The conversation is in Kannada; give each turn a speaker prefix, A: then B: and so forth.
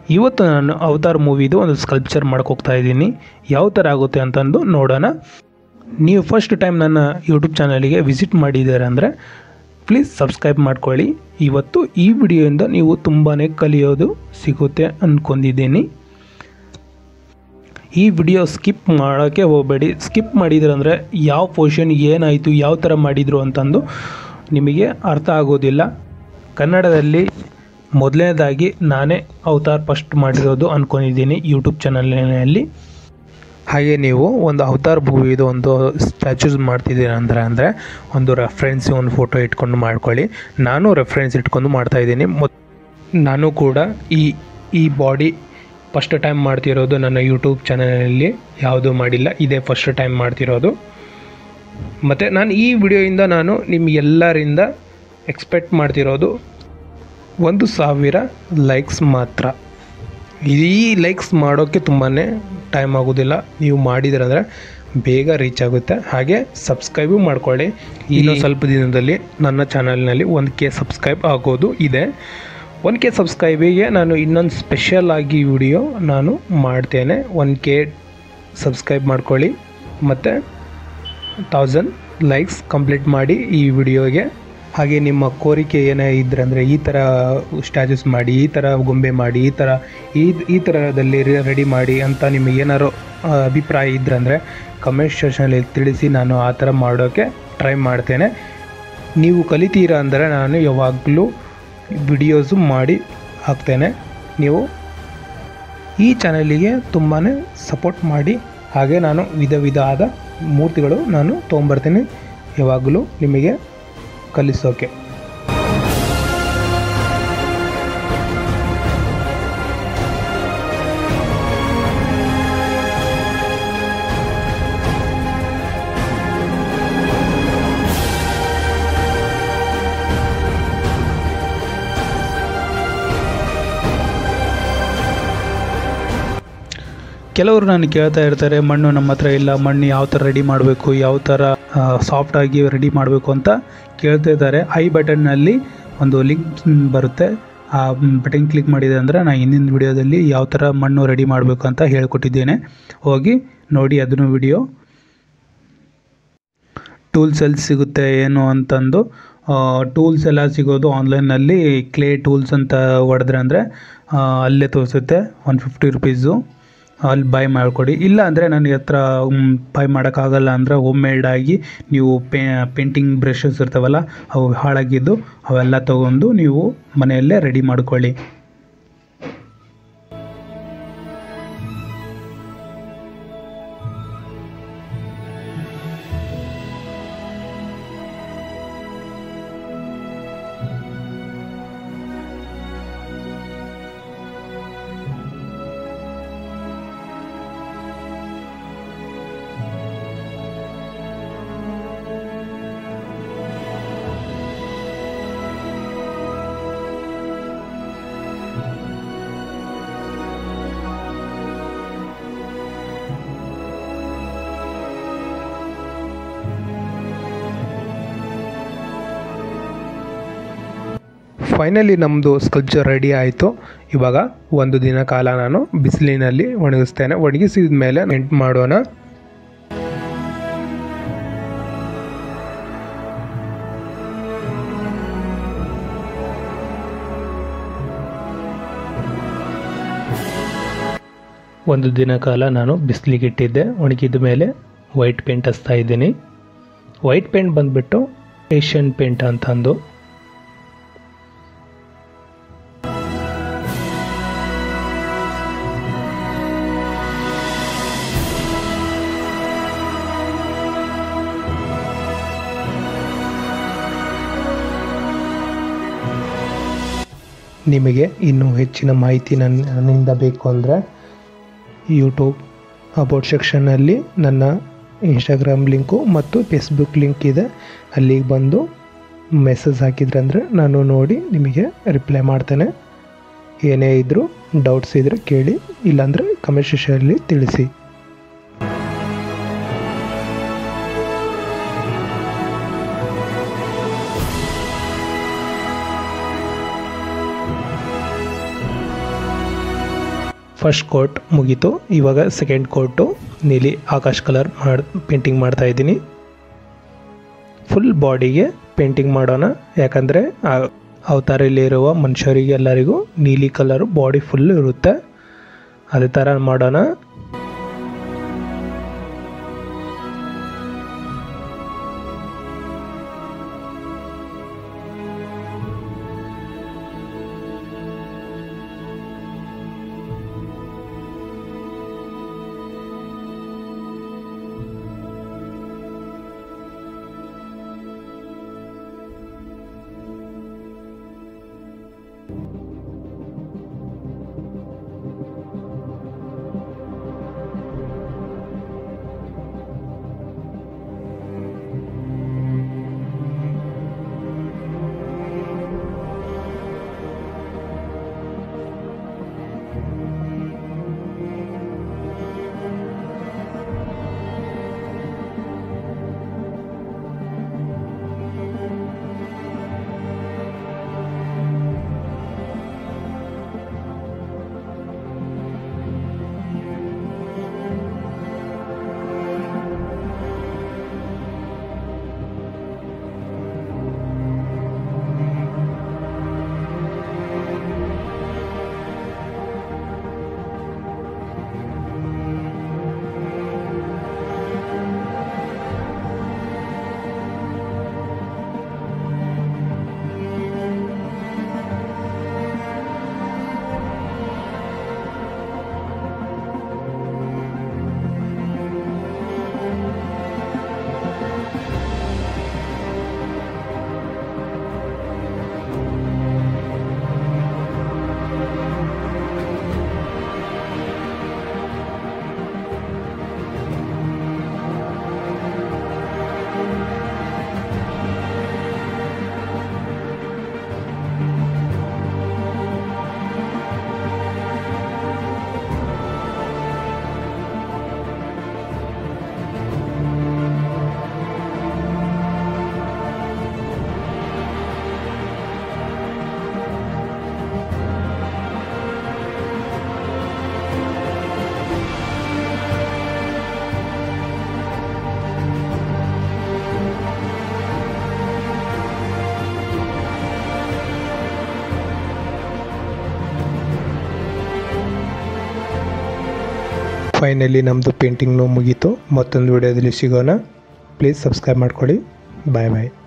A: ಇವತ್ತು ನಾನು ಅವತಾರ್ ಮೂವಿದು ಒಂದು ಸ್ಕಲ್ಪ್ಚರ್ ಹೋಗ್ತಾ ಇದ್ದೀನಿ ಯಾವ ಥರ ಆಗುತ್ತೆ ಅಂತಂದು ನೋಡೋಣ ನೀವು ಫಸ್ಟ್ ಟೈಮ್ ನನ್ನ ಯೂಟ್ಯೂಬ್ ಚಾನಲಿಗೆ ವಿಸಿಟ್ ಮಾಡಿದ್ದೀರ ಅಂದರೆ ಪ್ಲೀಸ್ ಸಬ್ಸ್ಕ್ರೈಬ್ ಮಾಡ್ಕೊಳ್ಳಿ ಇವತ್ತು ಈ ವಿಡಿಯೋಯಿಂದ ನೀವು ತುಂಬಾ ಕಲಿಯೋದು ಸಿಗುತ್ತೆ ಅಂದ್ಕೊಂಡಿದ್ದೀನಿ ಈ ವಿಡಿಯೋ ಸ್ಕಿಪ್ ಮಾಡೋಕ್ಕೆ ಹೋಗಬೇಡಿ ಸ್ಕಿಪ್ ಮಾಡಿದ್ರಂದರೆ ಯಾವ ಪೋರ್ಷನ್ ಏನಾಯಿತು ಯಾವ ಥರ ಮಾಡಿದರು ಅಂತಂದು ನಿಮಗೆ ಅರ್ಥ ಆಗೋದಿಲ್ಲ ಕನ್ನಡದಲ್ಲಿ ಮೊದಲನೇದಾಗಿ ನಾನೇ ಅವತಾರ್ ಫಸ್ಟ್ ಮಾಡಿರೋದು ಅಂದ್ಕೊಂಡಿದ್ದೀನಿ ಯೂಟ್ಯೂಬ್ ಚಾನಲ್ನಲ್ಲಿ ಹಾಗೆ ನೀವು ಒಂದು ಅವತಾರ್ ಮೂವಿದು ಒಂದು ಸ್ಟ್ಯಾಚ್ಯೂಸ್ ಮಾಡ್ತಿದ್ದೀರ ಅಂದರೆ ಅಂದರೆ ಒಂದು ರೆಫ್ರೆನ್ಸ್ ಒಂದು ಫೋಟೋ ಇಟ್ಕೊಂಡು ಮಾಡ್ಕೊಳ್ಳಿ ನಾನು ರೆಫ್ರೆನ್ಸ್ ಇಟ್ಕೊಂಡು ಮಾಡ್ತಾಯಿದ್ದೀನಿ ಮೊತ್ ನಾನು ಕೂಡ ಈ ಈ ಬಾಡಿ ಫಸ್ಟ್ ಟೈಮ್ ಮಾಡ್ತಿರೋದು ನನ್ನ ಯೂಟ್ಯೂಬ್ ಚಾನಲಲ್ಲಿ ಯಾವುದೂ ಮಾಡಿಲ್ಲ ಇದೇ ಫಸ್ಟ್ ಟೈಮ್ ಮಾಡ್ತಿರೋದು ಮತ್ತು ನಾನು ಈ ವಿಡಿಯೋಯಿಂದ ನಾನು ನಿಮಗೆಲ್ಲರಿಂದ ಎಕ್ಸ್ಪೆಕ್ಟ್ ಮಾಡ್ತಿರೋದು ಒಂದು ಸಾವಿರ ಲೈಕ್ಸ್ ಮಾತ್ರ ಈ ಲೈಕ್ಸ್ ಮಾಡೋಕ್ಕೆ ತುಂಬಾ ಟೈಮ್ ಆಗೋದಿಲ್ಲ ನೀವು ಮಾಡಿದ್ರಂದರೆ ಬೇಗ ರೀಚ್ ಆಗುತ್ತೆ ಹಾಗೆ ಸಬ್ಸ್ಕ್ರೈಬು ಮಾಡ್ಕೊಳ್ಳಿ ಇನ್ನು ಸ್ವಲ್ಪ ದಿನದಲ್ಲಿ ನನ್ನ ಚಾನಲ್ನಲ್ಲಿ ಒಂದು ಕೆ ಸಬ್ಸ್ಕ್ರೈಬ್ ಆಗೋದು ಇದೆ ಒನ್ ಕೆ ಸಬ್ಸ್ಕ್ರೈಬಿಗೆ ನಾನು ಇನ್ನೊಂದು ಸ್ಪೆಷಲ್ ಆಗಿ ವಿಡಿಯೋ ನಾನು ಮಾಡ್ತೇನೆ ಒನ್ ಕೆ ಸಬ್ಸ್ಕ್ರೈಬ್ ಮಾಡ್ಕೊಳ್ಳಿ ಮತ್ತು ತೌಸಂಡ್ ಲೈಕ್ಸ್ ಕಂಪ್ಲೀಟ್ ಮಾಡಿ ಈ ವಿಡಿಯೋಗೆ ಹಾಗೆ ನಿಮ್ಮ ಕೋರಿಕೆ ಏನೇ ಇದ್ರೆ ಅಂದರೆ ಈ ಥರ ಸ್ಟ್ಯಾಚುಸ್ ಮಾಡಿ ಈ ಥರ ಗೊಂಬೆ ಮಾಡಿ ಈ ಥರ ಈ ಈ ಥರದಲ್ಲಿ ರೆಡಿ ಮಾಡಿ ಅಂತ ನಿಮಗೆ ಏನಾರು ಆ, ಅಭಿಪ್ರಾಯ ಇದ್ರಂದರೆ ಕಮೆಂಟ್ ಸೆಕ್ಷನಲ್ಲಿ ತಿಳಿಸಿ ನಾನು ಆ ಥರ ಮಾಡೋಕ್ಕೆ ಟ್ರೈ ಮಾಡ್ತೇನೆ ನೀವು ಕಲಿತೀರಾ ಅಂದರೆ ನಾನು ಯಾವಾಗಲೂ ವಿಡಿಯೋಸು ಮಾಡಿ ಹಾಕ್ತೇನೆ ನೀವು ಈ ಚಾನಲಿಗೆ ತುಂಬಾ ಸಪೋರ್ಟ್ ಮಾಡಿ ಹಾಗೆ ನಾನು ವಿಧ ವಿಧವಾದ ಮೂರ್ತಿಗಳು ನಾನು ತೊಗೊಂಬರ್ತೀನಿ ಯಾವಾಗಲೂ ನಿಮಗೆ ಕಲಿಸೋಕೆ ಕೆಲವರು ನಾನು ಕೇಳ್ತಾ ಇರ್ತಾರೆ ಮಣ್ಣು ನಮ್ಮ ಹತ್ರ ಇಲ್ಲ ಮಣ್ಣು ಯಾವ ಥರ ರೆಡಿ ಮಾಡಬೇಕು ಯಾವ ಥರ ಸಾಫ್ಟಾಗಿ ರೆಡಿ ಮಾಡಬೇಕು ಅಂತ ಕೇಳ್ತಾ ಇದ್ದಾರೆ ಐ ಬಟನ್ನಲ್ಲಿ ಒಂದು ಲಿಂಕ್ ಬರುತ್ತೆ ಆ ಬಟನ್ ಕ್ಲಿಕ್ ಮಾಡಿದೆ ಅಂದರೆ ನಾನು ಹಿಂದಿನ ವಿಡಿಯೋದಲ್ಲಿ ಯಾವ ಥರ ಮಣ್ಣು ರೆಡಿ ಮಾಡಬೇಕು ಅಂತ ಹೇಳ್ಕೊಟ್ಟಿದ್ದೇನೆ ಹೋಗಿ ನೋಡಿ ಅದನ್ನು ವಿಡಿಯೋ ಟೂಲ್ಸ್ ಎಲ್ಲಿ ಸಿಗುತ್ತೆ ಏನು ಅಂತಂದು ಟೂಲ್ಸ್ ಎಲ್ಲ ಸಿಗೋದು ಆನ್ಲೈನಲ್ಲಿ ಕ್ಲೇ ಟೂಲ್ಸ್ ಅಂತ ಹೊಡೆದ್ರೆ ಅಂದರೆ ಅಲ್ಲೇ ತೋರಿಸುತ್ತೆ ಒನ್ ಫಿಫ್ಟಿ ರುಪೀಸು ಅಲ್ಲಿ ಬೈ ಮಾಡಿಕೊಡಿ ಇಲ್ಲ ಅಂದರೆ ನನಗೆ ಹತ್ರ ಬೈ ಮಾಡೋಕ್ಕಾಗಲ್ಲ ಅಂದರೆ ಹೋಮ್ ಮೇಡ್ ಆಗಿ ನೀವು ಪೇ ಪೇಂಟಿಂಗ್ ಬ್ರಷಸ್ ಇರ್ತಾವಲ್ಲ ಅವು ಹಾಳಾಗಿದ್ದು ಅವೆಲ್ಲ ತೊಗೊಂಡು ನೀವು ಮನೆಯಲ್ಲೇ ರೆಡಿ ಮಾಡ್ಕೊಳ್ಳಿ ಫೈನಲಿ ನಮ್ಮದು ಸ್ಕಲ್ಪ್ಚರ್ ರೆಡಿ ಆಯಿತು ಇವಾಗ ಒಂದು ದಿನ ಕಾಲ ನಾನು ಬಿಸಿಲಿನಲ್ಲಿ ಒಣಗಿಸ್ತೇನೆ ಒಣಗಿಸಿದ ಮೇಲೆ ನೆಂಟ್ ಮಾಡೋಣ ಒಂದು ದಿನ ಕಾಲ ನಾನು ಬಿಸಿಲಿಗೆ ಇಟ್ಟಿದ್ದೆ ಒಣಗಿದ ಮೇಲೆ ವೈಟ್ ಪೇಂಟ್ ಹಚ್ತಾ ಇದ್ದೀನಿ ವೈಟ್ ಪೇಂಟ್ ಬಂದುಬಿಟ್ಟು ಏಷ್ಯನ್ ಪೇಂಟ್ ಅಂತಂದು ನಿಮಗೆ ಇನ್ನೂ ಹೆಚ್ಚಿನ ಮಾಹಿತಿ ನನ್ನ ನನ್ನಿಂದ ಬೇಕು ಅಂದರೆ ಯೂಟ್ಯೂಬ್ ಅಬೌಟ್ ಸೆಕ್ಷನ್ನಲ್ಲಿ ನನ್ನ ಇನ್ಸ್ಟಾಗ್ರಾಮ್ ಲಿಂಕು ಮತ್ತು ಫೇಸ್ಬುಕ್ ಲಿಂಕ್ ಇದೆ ಅಲ್ಲಿಗೆ ಬಂದು ಮೆಸೇಜ್ ಹಾಕಿದ್ರೆ ಅಂದರೆ ನಾನು ನೋಡಿ ನಿಮಗೆ ರಿಪ್ಲೈ ಮಾಡ್ತೇನೆ ಏನೇ ಇದ್ದರೂ ಡೌಟ್ಸ್ ಇದ್ದರೆ ಕೇಳಿ ಇಲ್ಲಾಂದರೆ ಕಮೆಂಟ್ ಸೆಕ್ಷನಲ್ಲಿ ತಿಳಿಸಿ ಫಸ್ಟ್ ಕೋಟ್ ಮುಗೀತು ಇವಾಗ ಸೆಕೆಂಡ್ ಕೋಟು ನೀಲಿ ಆಕಾಶ್ ಕಲರ್ ಮಾಡಿ ಪೇಂಟಿಂಗ್ ಮಾಡ್ತಾ ಇದ್ದೀನಿ ಫುಲ್ ಬಾಡಿಗೆ ಪೇಂಟಿಂಗ್ ಮಾಡೋಣ ಯಾಕಂದರೆ ಅವತಾರಲ್ಲಿರುವ ಮನುಷ್ಯರಿಗೆ ಎಲ್ಲರಿಗೂ ನೀಲಿ ಕಲರ್ ಬಾಡಿ ಫುಲ್ ಇರುತ್ತೆ ಅದೇ ಥರ ಮಾಡೋಣ ಫೈನಲಿ ನಮ್ಮದು ಪೇಂಟಿಂಗ್ನು ಮುಗೀತು ಮತ್ತೊಂದು ವಿಡಿಯೋದಲ್ಲಿ ಸಿಗೋಣ ಪ್ಲೀಸ್ ಸಬ್ಸ್ಕ್ರೈಬ್ ಮಾಡ್ಕೊಳ್ಳಿ ಬಾಯ್ ಬಾಯ್